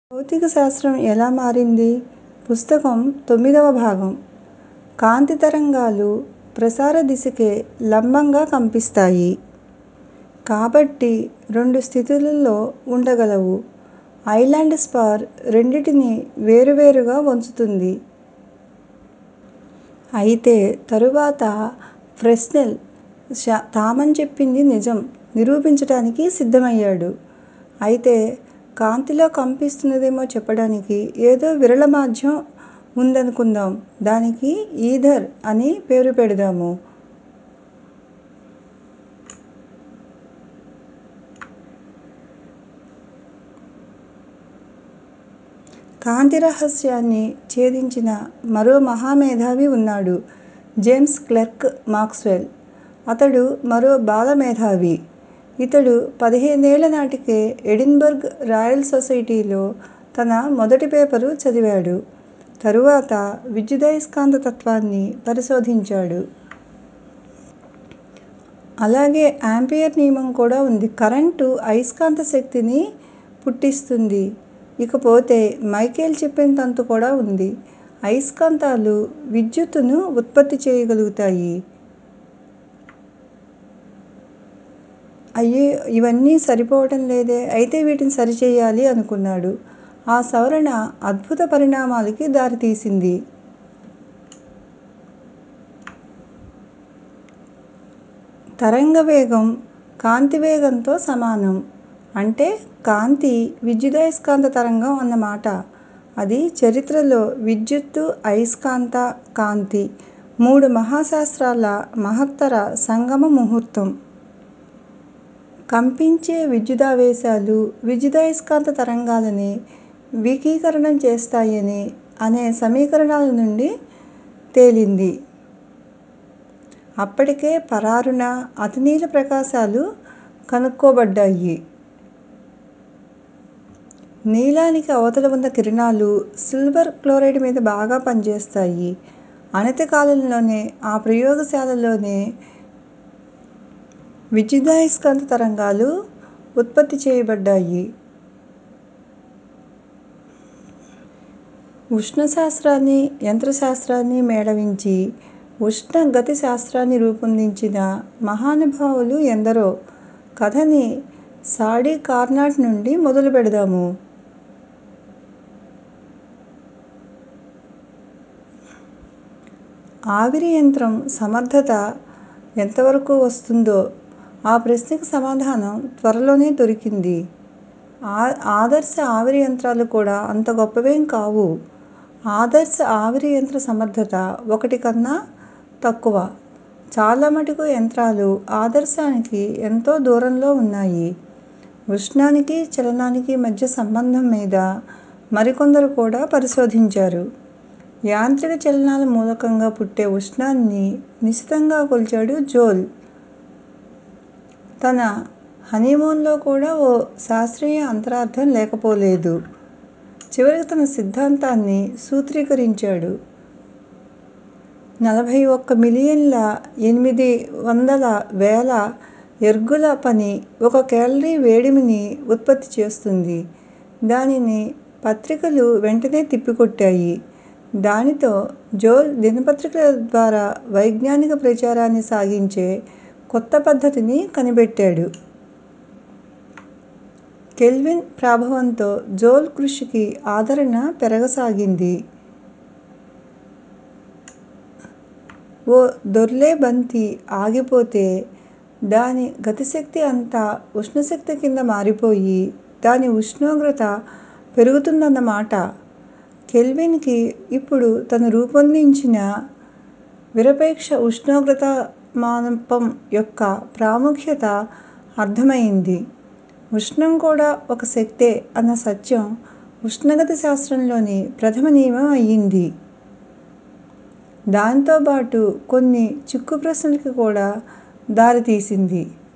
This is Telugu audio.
భౌతిక శాస్త్రం ఎలా మారింది పుస్తకం తొమ్మిదవ భాగం కాంతి తరంగాలు ప్రసార దిశకే లంబంగా కంపిస్తాయి కాబట్టి రెండు స్థితులలో ఉండగలవు ఐలాండ్ స్పార్ రెండింటినీ వేరువేరుగా వంచుతుంది అయితే తరువాత ఫ్రెస్నెల్ తామన్ చెప్పింది నిజం నిరూపించటానికి సిద్ధమయ్యాడు అయితే కాంతిలో కంపిస్తున్నదేమో చెప్పడానికి ఏదో విరళ మాధ్యం ఉందనుకుందాం దానికి ఈథర్ అని పేరు పెడదాము కాంతి రహస్యాన్ని ఛేదించిన మరో మహామేధావి ఉన్నాడు జేమ్స్ క్లెర్క్ మాక్స్వెల్ అతడు మరో బాల మేధావి ఇతడు పదిహేనేళ్ల నాటికే ఎడిన్బర్గ్ రాయల్ సొసైటీలో తన మొదటి పేపరు చదివాడు తరువాత విద్యుదయస్కాంత తత్వాన్ని పరిశోధించాడు అలాగే ఆంపియర్ నియమం కూడా ఉంది కరెంటు అయస్కాంత శక్తిని పుట్టిస్తుంది ఇకపోతే మైకేల్ చెప్పిన తంతు కూడా ఉంది అయస్కాంతాలు విద్యుత్తును ఉత్పత్తి చేయగలుగుతాయి అయ్యో ఇవన్నీ సరిపోవటం లేదే అయితే వీటిని సరిచేయాలి అనుకున్నాడు ఆ సవరణ అద్భుత పరిణామాలకి దారితీసింది తరంగ వేగం కాంతి వేగంతో సమానం అంటే కాంతి విద్యుదయస్కాంత తరంగం అన్నమాట అది చరిత్రలో విద్యుత్తు అయస్కాంత కాంతి మూడు మహాశాస్త్రాల మహత్తర సంగమ ముహూర్తం కంపించే విద్యుదావేశాలు విద్యుదయస్కాంత తరంగాలని వికీకరణం చేస్తాయని అనే సమీకరణాల నుండి తేలింది అప్పటికే పరారుణ అతినీల ప్రకాశాలు కనుక్కోబడ్డాయి నీలానికి అవతల ఉన్న కిరణాలు సిల్వర్ క్లోరైడ్ మీద బాగా పనిచేస్తాయి అనతి కాలంలోనే ఆ ప్రయోగశాలలోనే విద్యుదయస్కాంత తరంగాలు ఉత్పత్తి చేయబడ్డాయి ఉష్ణశాస్త్రాన్ని యంత్రశాస్త్రాన్ని మేళవించి ఉష్ణ గతి శాస్త్రాన్ని రూపొందించిన మహానుభావులు ఎందరో కథని సాడీ కార్నాట్ నుండి మొదలు పెడదాము ఆవిరి యంత్రం సమర్థత ఎంతవరకు వస్తుందో ఆ ప్రశ్నకి సమాధానం త్వరలోనే దొరికింది ఆదర్శ ఆవిరి యంత్రాలు కూడా అంత గొప్పవేం కావు ఆదర్శ ఆవిరి యంత్ర సమర్థత ఒకటి కన్నా తక్కువ చాలా మటుకు యంత్రాలు ఆదర్శానికి ఎంతో దూరంలో ఉన్నాయి ఉష్ణానికి చలనానికి మధ్య సంబంధం మీద మరికొందరు కూడా పరిశోధించారు యాంత్రిక చలనాల మూలకంగా పుట్టే ఉష్ణాన్ని నిశితంగా కొలిచాడు జోల్ తన హనీమూన్లో కూడా ఓ శాస్త్రీయ అంతరార్థం లేకపోలేదు చివరికి తన సిద్ధాంతాన్ని సూత్రీకరించాడు నలభై ఒక్క మిలియన్ల ఎనిమిది వందల వేల ఎర్గుల పని ఒక కేలరీ వేడిమిని ఉత్పత్తి చేస్తుంది దానిని పత్రికలు వెంటనే తిప్పికొట్టాయి దానితో జోల్ దినపత్రికల ద్వారా వైజ్ఞానిక ప్రచారాన్ని సాగించే కొత్త పద్ధతిని కనిపెట్టాడు కెల్విన్ ప్రాభవంతో జోల్ కృషికి ఆదరణ పెరగసాగింది ఓ దొర్లే బంతి ఆగిపోతే దాని గతిశక్తి అంతా ఉష్ణశక్తి కింద మారిపోయి దాని ఉష్ణోగ్రత పెరుగుతుందన్నమాట కెల్విన్ కి ఇప్పుడు తను రూపొందించిన నిరపేక్ష ఉష్ణోగ్రతామాపనం యొక్క ప్రాముఖ్యత అర్థమయింది ఉష్ణం కూడా ఒక శక్తే అన్న సత్యం ఉష్ణగతి శాస్త్రంలోని ప్రథమ నియమం అయింది దానితోబాటు కొన్ని చిక్కు ప్రశ్నలకి కూడా దారితీసింది